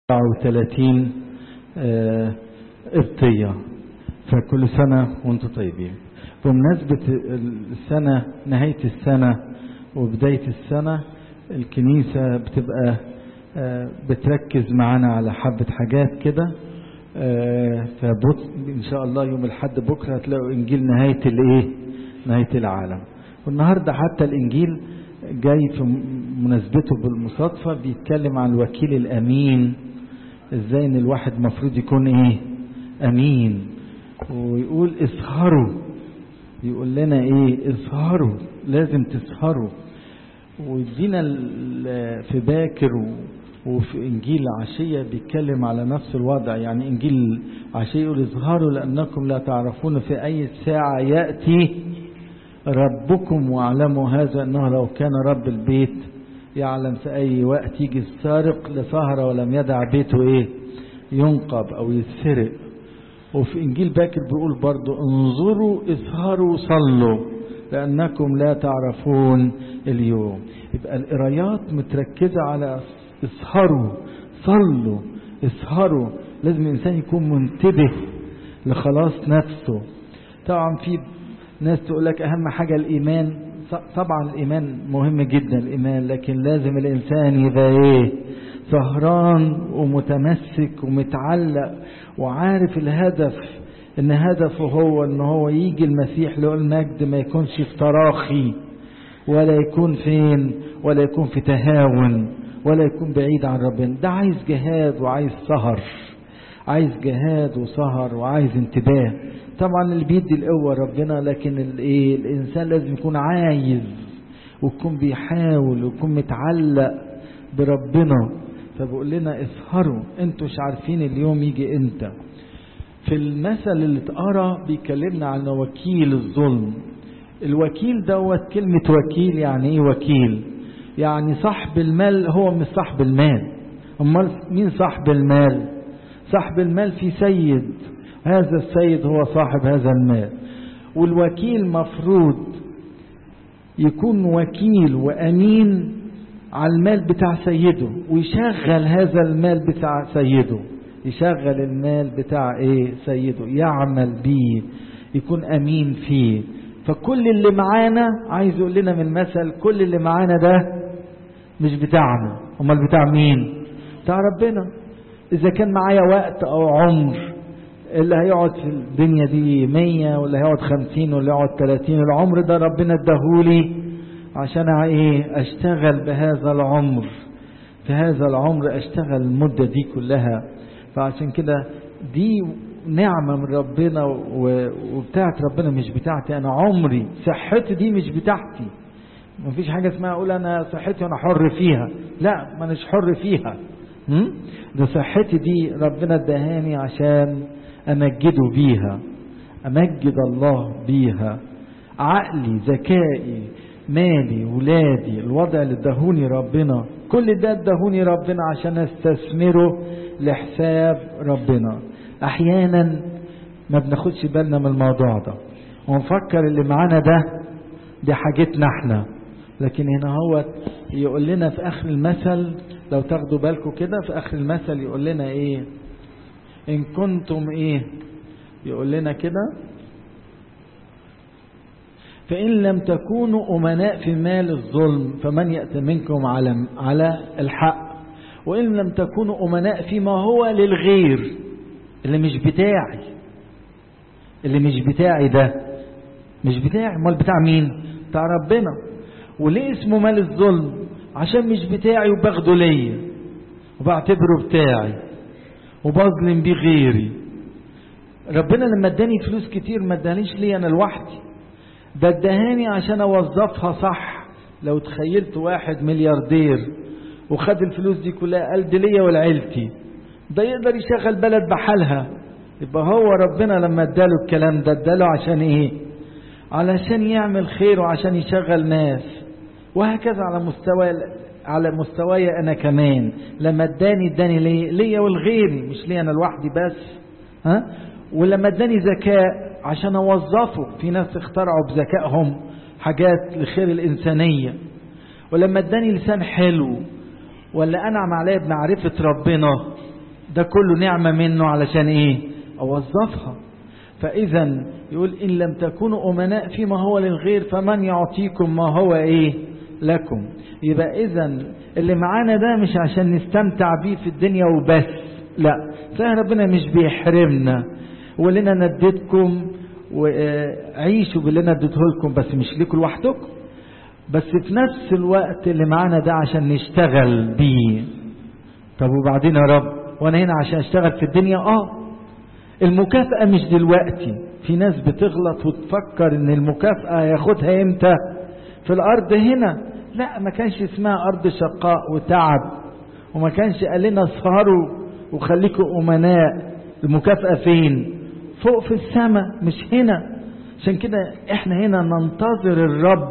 34 قبطية فكل سنة وانتم طيبين بمناسبة السنة نهاية السنة وبداية السنة الكنيسة بتبقى بتركز معانا على حبة حاجات كده فبط ان شاء الله يوم الحد بكرة هتلاقوا انجيل نهاية الايه نهاية العالم والنهاردة حتى الانجيل جاي في مناسبته بالمصادفة بيتكلم عن الوكيل الامين ازاي ان الواحد مفروض يكون ايه امين ويقول اسهروا يقول لنا ايه اسهروا لازم تسهروا ويدينا في باكر وفي انجيل عشية بيتكلم على نفس الوضع يعني انجيل عشية يقول اظهروا لانكم لا تعرفون في اي ساعة يأتي ربكم واعلموا هذا انه لو كان رب البيت يعلم في اي وقت يجي السارق لسهرة ولم يدع بيته ايه ينقب او يتسرق وفي انجيل باكر بيقول برضو انظروا اسهروا صلوا لانكم لا تعرفون اليوم يبقى القرايات متركزة على اسهروا صلوا اسهروا لازم الانسان يكون منتبه لخلاص نفسه طبعا في ناس تقول لك اهم حاجة الايمان طبعا الايمان مهم جدا الايمان لكن لازم الانسان يبقى ايه سهران ومتمسك ومتعلق وعارف الهدف ان هدفه هو ان هو يجي المسيح له المجد ما يكونش في تراخي ولا يكون فين ولا يكون في تهاون ولا يكون بعيد عن ربنا ده عايز جهاد وعايز سهر عايز جهاد وسهر وعايز انتباه طبعا اللي بيدي القوة ربنا لكن الايه الانسان لازم يكون عايز ويكون بيحاول ويكون متعلق بربنا فبقول لنا اسهروا انتوا مش عارفين اليوم يجي امتى في المثل اللي اتقرا بيكلمنا عن وكيل الظلم الوكيل دوت كلمة وكيل يعني ايه وكيل يعني صاحب المال هو مش صاحب المال امال مين صاحب المال صاحب المال في سيد هذا السيد هو صاحب هذا المال والوكيل مفروض يكون وكيل وامين على المال بتاع سيده ويشغل هذا المال بتاع سيده يشغل المال بتاع ايه سيده يعمل بيه يكون امين فيه فكل اللي معانا عايز يقول لنا من المثل كل اللي معانا ده مش بتاعنا امال بتاع مين بتاع ربنا اذا كان معايا وقت او عمر اللي هيقعد في الدنيا دي مية واللي هيقعد خمسين واللي هيقعد تلاتين العمر ده ربنا اداهولي عشان ايه اشتغل بهذا العمر في هذا العمر اشتغل المدة دي كلها فعشان كده دي نعمة من ربنا وبتاعت ربنا مش بتاعتي انا عمري صحتي دي مش بتاعتي مفيش حاجة اسمها اقول انا صحتي وانا حر فيها لا ما اناش حر فيها ده صحتي دي ربنا ادهاني عشان امجده بيها امجد الله بيها عقلي ذكائي مالي ولادي الوضع اللي ادهوني ربنا كل ده ادهوني ربنا عشان استثمره لحساب ربنا احيانا ما بناخدش بالنا من الموضوع ده ونفكر اللي معانا ده دي حاجتنا احنا لكن هنا هو يقول لنا في اخر المثل لو تاخدوا بالكم كده في اخر المثل يقول لنا ايه ان كنتم ايه يقول لنا كده فإن لم تكونوا أمناء في مال الظلم فمن يأتي منكم على على الحق وإن لم تكونوا أمناء فيما هو للغير اللي مش بتاعي اللي مش بتاعي ده مش بتاعي امال بتاع مين بتاع ربنا وليه اسمه مال الظلم عشان مش بتاعي وباخده ليا وبعتبره بتاعي وبظلم بيه غيري ربنا لما اداني فلوس كتير ما ادانيش ليا انا لوحدي ده ادهاني عشان اوظفها صح لو تخيلت واحد ملياردير وخد الفلوس دي كلها قال دي ليا ولعيلتي ده يقدر يشغل بلد بحالها يبقى هو ربنا لما اداله الكلام ده اداله عشان ايه علشان يعمل خير وعشان يشغل ناس وهكذا على مستوى على مستواي انا كمان لما اداني اداني ليا ليا ولغيري مش ليا انا لوحدي بس ها ولما اداني ذكاء عشان اوظفه في ناس اخترعوا بذكائهم حاجات لخير الانسانيه ولما اداني لسان حلو ولا انعم عليا بمعرفه ربنا ده كله نعمة منه علشان ايه اوظفها فاذا يقول ان لم تكونوا امناء فيما هو للغير فمن يعطيكم ما هو ايه لكم يبقى اذا اللي معانا ده مش عشان نستمتع بيه في الدنيا وبس لا تلاقي ربنا مش بيحرمنا ولنا نديتكم وعيشوا باللي انا اديته لكم بس مش ليكم لوحدكم بس في نفس الوقت اللي معانا ده عشان نشتغل بيه طب وبعدين يا رب وانا هنا عشان اشتغل في الدنيا اه المكافأة مش دلوقتي في ناس بتغلط وتفكر ان المكافأة ياخدها امتى في الارض هنا لا ما كانش اسمها ارض شقاء وتعب وما كانش قال لنا اسهروا وخليكم امناء المكافأة فين فوق في السماء مش هنا عشان كده احنا هنا ننتظر الرب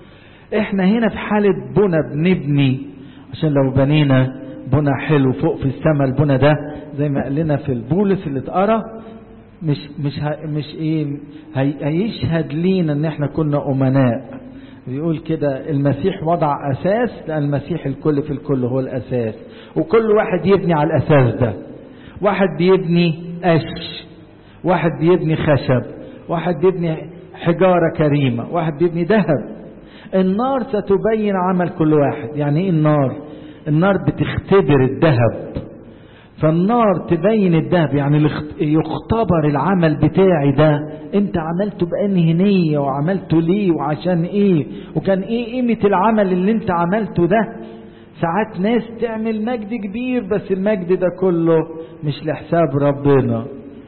احنا هنا في حالة بنا بنبني عشان لو بنينا بنا حلو فوق في السماء البنا ده زي ما قال لنا في البولس اللي اتقرا مش مش ه- مش ايه هي هيشهد لينا ان احنا كنا امناء بيقول كده المسيح وضع اساس لان المسيح الكل في الكل هو الاساس وكل واحد يبني على الاساس ده واحد بيبني قش واحد بيبني خشب واحد بيبني حجارة كريمة واحد بيبني ذهب النار ستبين عمل كل واحد يعني ايه النار النار بتختبر الذهب فالنار تبين الذهب يعني الاخت- يختبر العمل بتاعي ده انت عملته بأنهي نية وعملته ليه وعشان ايه وكان ايه قيمة العمل اللي انت عملته ده ساعات ناس تعمل مجد كبير بس المجد ده كله مش لحساب ربنا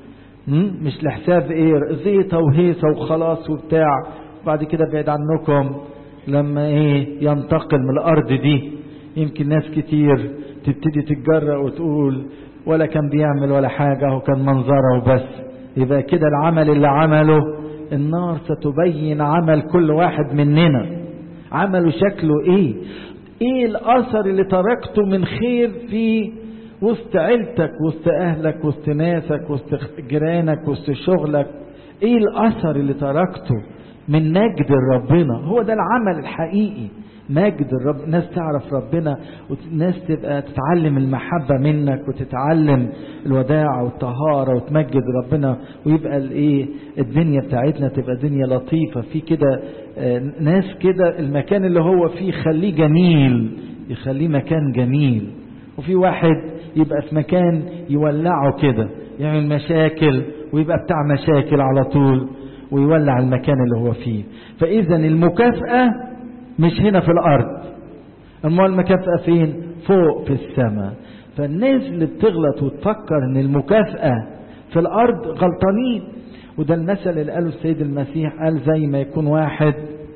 مم؟ مش لحساب ايه زيطة وهيصة وخلاص وبتاع بعد كده بعيد عنكم لما ايه ينتقل من الارض دي يمكن ناس كتير تبتدي تتجرأ وتقول ولا كان بيعمل ولا حاجة هو كان منظره وبس يبقى كده العمل اللي عمله النار ستبين عمل كل واحد مننا عمله شكله ايه ايه الاثر اللي تركته من خير في وسط عيلتك وسط اهلك وسط ناسك وسط جيرانك وسط شغلك ايه الاثر اللي تركته من مجد ربنا هو ده العمل الحقيقي مجد الرب ناس تعرف ربنا وناس تبقى تتعلم المحبة منك وتتعلم الوداع والطهارة وتمجد ربنا ويبقى الايه الدنيا بتاعتنا تبقى دنيا لطيفة في كده آه، ناس كده المكان اللي هو فيه خليه جميل يخليه مكان جميل وفي واحد يبقى في مكان يولعه كده يعمل مشاكل ويبقى بتاع مشاكل على طول ويولع المكان اللي هو فيه فإذا المكافأة مش هنا في الأرض أما المكافأة فين فوق في السماء فالناس اللي بتغلط وتفكر ان المكافأة في الأرض غلطانين وده المثل اللي قاله السيد المسيح قال زي ما يكون واحد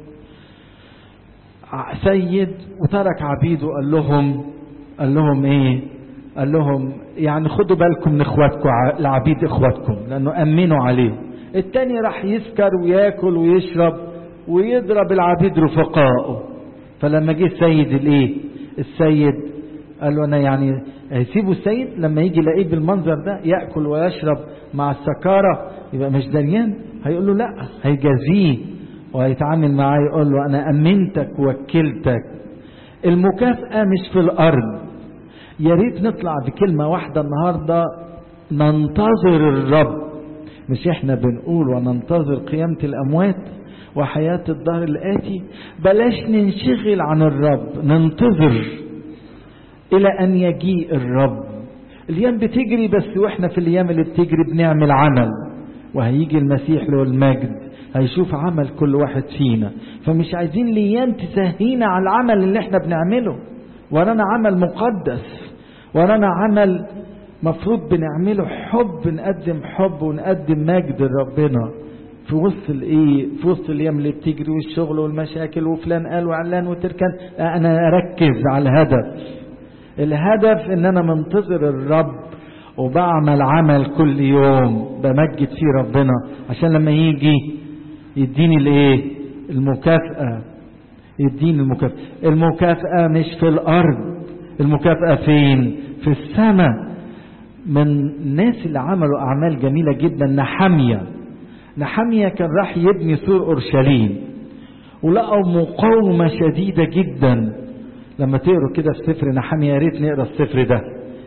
ع- سيد وترك عبيده قال لهم قال لهم ايه قال لهم يعني خدوا بالكم من اخواتكم ع- لعبيد اخواتكم لانه امنوا عليه التاني راح يسكر وياكل ويشرب ويضرب العبيد رفقائه فلما جه السيد الايه السيد قال له انا يعني هيسيبوا السيد لما يجي يلاقيه بالمنظر ده ياكل ويشرب مع السكاره يبقى مش دريان هيقول له لا هيجازيه وهيتعامل معاه يقول له انا امنتك ووكلتك المكافاه مش في الارض يا ريت نطلع بكلمه واحده النهارده ننتظر الرب مش احنا بنقول وننتظر قيامه الاموات وحياه الدهر الاتي بلاش ننشغل عن الرب ننتظر الى ان يجيء الرب الايام بتجري بس واحنا في الايام اللي بتجري بنعمل عمل وهيجي المسيح له المجد هيشوف عمل كل واحد فينا فمش عايزين الايام تسهينا على العمل اللي احنا بنعمله ورانا عمل مقدس ورانا عمل مفروض بنعمله حب نقدم حب ونقدم مجد لربنا في وسط الايه في وسط الايام اللي بتجري والشغل والمشاكل وفلان قال وعلان وتركن انا اركز على الهدف الهدف ان انا منتظر الرب وبعمل عمل كل يوم بمجد فيه ربنا عشان لما يجي يديني الايه المكافأة يديني المكافأة المكافأة مش في الارض المكافأة فين في السماء من الناس اللي عملوا اعمال جميلة جدا نحمية نحمية كان راح يبني سور اورشليم ولقوا مقاومة شديدة جدا لما تقروا كده في سفر نحمية يا ريت نقرا السفر ده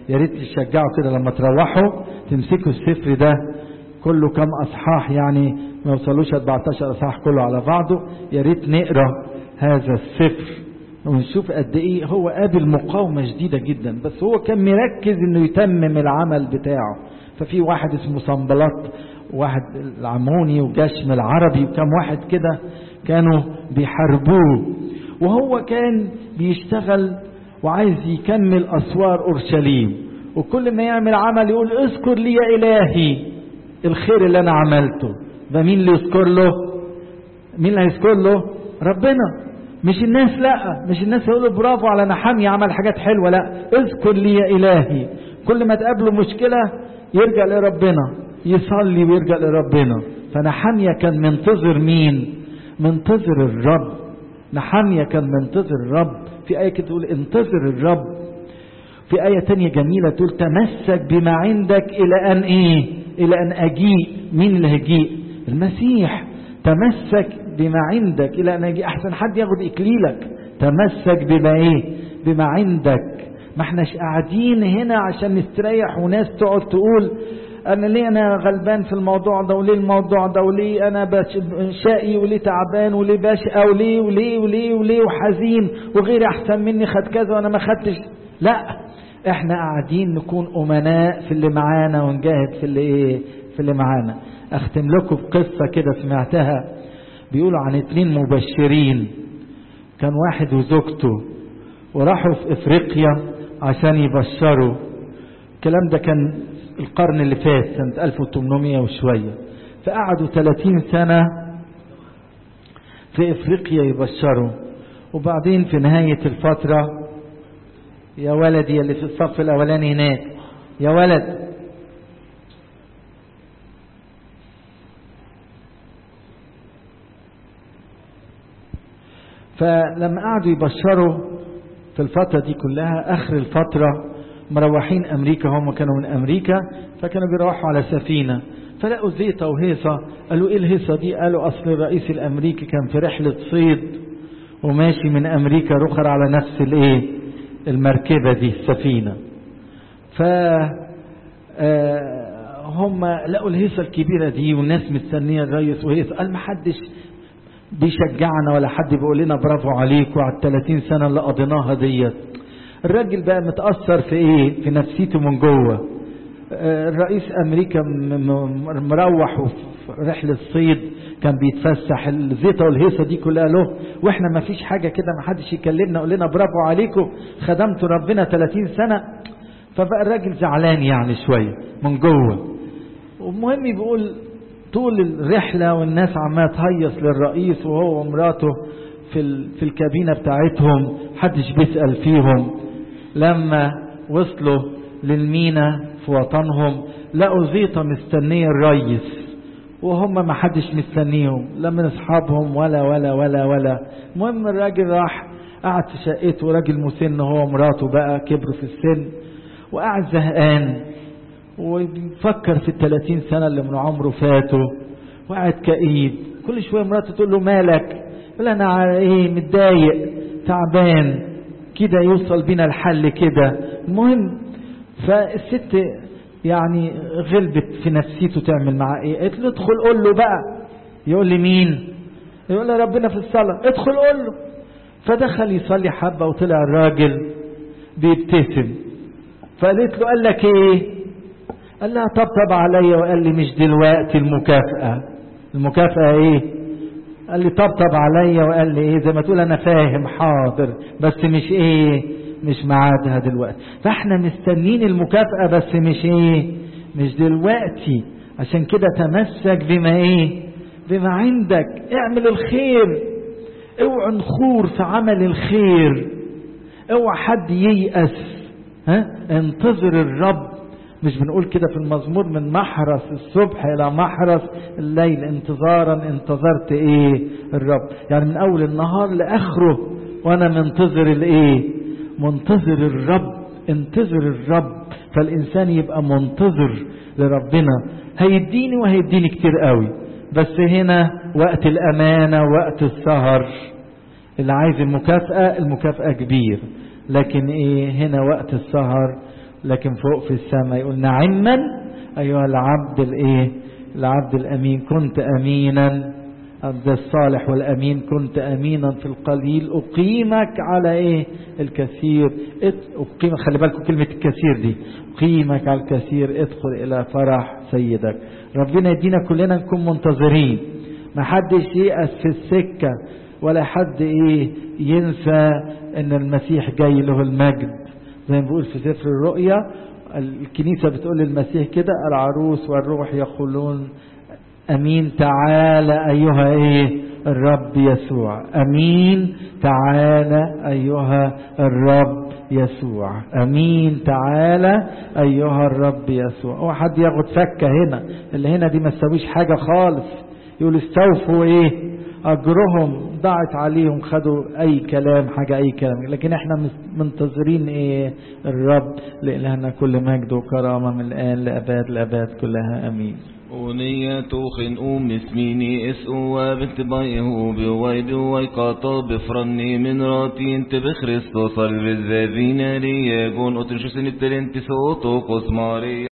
يا ريت تشجعوا كده لما تروحوا تمسكوا السفر ده كله كم اصحاح يعني ما يوصلوش 14 اصحاح كله على بعضه يا ريت نقرا هذا السفر ونشوف قد ايه هو قابل مقاومه شديده جدا بس هو كان مركز انه يتمم العمل بتاعه ففي واحد اسمه صنبلط واحد العموني وجشم العربي وكم واحد كده كانوا بيحاربوه وهو كان بيشتغل وعايز يكمل اسوار اورشليم وكل ما يعمل عمل يقول اذكر لي يا الهي الخير اللي انا عملته ده مين اللي يذكر له مين اللي هيذكر له ربنا مش الناس لا مش الناس يقولوا برافو على نحامي عمل حاجات حلوه لا اذكر لي يا الهي كل ما تقابله مشكله يرجع لربنا يصلي ويرجع لربنا فنحامية كان منتظر مين منتظر الرب نحامية كان منتظر الرب في آية كده تقول انتظر الرب في آية تانية جميلة تقول تمسك بما عندك إلى أن إيه إلى أن أجيء مين اللي هيجيء المسيح تمسك بما عندك إلى أن أجيء أحسن حد ياخد إكليلك تمسك بما إيه بما عندك ما احناش قاعدين هنا عشان نستريح وناس تقعد تقول انا ليه انا غلبان في الموضوع ده وليه الموضوع ده وليه انا شقي وليه تعبان وليه بشقى وليه وليه وليه وليه وحزين وغيري احسن مني خد كذا وانا ما خدتش لا احنا قاعدين نكون امناء في اللي معانا ونجاهد في اللي ايه في اللي معانا اختم لكم بقصه كده سمعتها بيقولوا عن اتنين مبشرين كان واحد وزوجته وراحوا في افريقيا عشان يبشروا الكلام ده كان القرن اللي فات سنة 1800 وشوية فقعدوا 30 سنة في افريقيا يبشروا وبعدين في نهاية الفترة يا ولدي اللي في الصف الاولاني هناك يا ولد فلما قعدوا يبشروا في الفترة دي كلها آخر الفترة مروحين أمريكا هم كانوا من أمريكا فكانوا بيروحوا على سفينة فلقوا زيطة وهيصة قالوا إيه الهيصة دي قالوا أصل الرئيس الأمريكي كان في رحلة صيد وماشي من أمريكا رخر على نفس الإيه المركبة دي السفينة ف هم لقوا الهيصة الكبيرة دي والناس مستنية الرئيس وهيصة قال ما حدش بيشجعنا ولا حد بيقول لنا برافو عليكم على ال 30 سنة اللي قضيناها ديت الراجل بقى متأثر في ايه في نفسيته من جوه الرئيس امريكا مروح في رحلة صيد كان بيتفسح الزيطة والهيصة دي كلها له واحنا ما فيش حاجة كده ما حدش يكلمنا يقول لنا برافو عليكم خدمتوا ربنا 30 سنة فبقى الراجل زعلان يعني شوية من جوه والمهم بيقول طول الرحلة والناس عمالة تهيص للرئيس وهو ومراته في في الكابينة بتاعتهم محدش بيسأل فيهم لما وصلوا للمينا في وطنهم لقوا زيطة مستنية الريس وهم ما حدش مستنيهم لا من اصحابهم ولا ولا ولا ولا المهم الراجل راح قعد في شقته راجل مسن هو ومراته بقى كبروا في السن وقعد زهقان وبيفكر في الثلاثين سنة اللي من عمره فاتوا وقعد كئيب كل شوية مراته تقول له مالك يقول أنا إيه متضايق تعبان كده يوصل بينا الحل كده المهم فالست يعني غلبت في نفسيته تعمل معاه ايه قالت له ادخل قول له بقى يقول لي مين يقول له ربنا في الصلاة ادخل قول له فدخل يصلي حبة وطلع الراجل بيبتسم فقالت له قال لك ايه قال لها طبطب عليا وقال لي مش دلوقتي المكافأة المكافأة ايه قال لي طبطب عليا وقال لي ايه زي ما تقول انا فاهم حاضر بس مش ايه مش ميعادها دلوقتي فاحنا مستنين المكافأة بس مش ايه مش دلوقتي عشان كده تمسك بما ايه بما عندك اعمل الخير اوعى نخور في عمل الخير اوعى حد ييأس ها انتظر الرب مش بنقول كده في المزمور من محرس الصبح الى محرس الليل انتظارا انتظرت ايه الرب يعني من اول النهار لاخره وانا منتظر الايه منتظر الرب انتظر الرب فالانسان يبقى منتظر لربنا هيديني وهيديني كتير قوي بس هنا وقت الامانه وقت السهر اللي عايز المكافاه المكافاه كبير لكن ايه هنا وقت السهر لكن فوق في السماء يقول نعما أيها العبد الإيه العبد الأمين كنت أمينا عبد الصالح والأمين كنت أمينا في القليل أقيمك على إيه الكثير أقيم خلي بالكم كلمة الكثير دي أقيمك على الكثير ادخل إلى فرح سيدك ربنا يدينا كلنا نكون منتظرين ما حدش ييأس في السكة ولا حد إيه ينسى إن المسيح جاي له المجد زي ما بيقول في سفر الرؤيا الكنيسة بتقول للمسيح كده العروس والروح يقولون أمين تعالى أيها إيه الرب يسوع أمين تعالى أيها الرب يسوع أمين تعالى أيها الرب يسوع هو حد ياخد فكة هنا اللي هنا دي ما تسويش حاجة خالص يقول استوفوا إيه أجرهم ضاعت عليهم خدوا أي كلام حاجة أي كلام لكن احنا منتظرين إيه الرب لإلهنا كل مجد وكرامة من الآن لأباد لأباد كلها أمين أغنية خن أم اسميني اس وبنت بايه بواي بواي قاطا بفرني من راتي انت بخريستوس الرزازين رياجون أترشو سنة تلنتي صوتو قسماري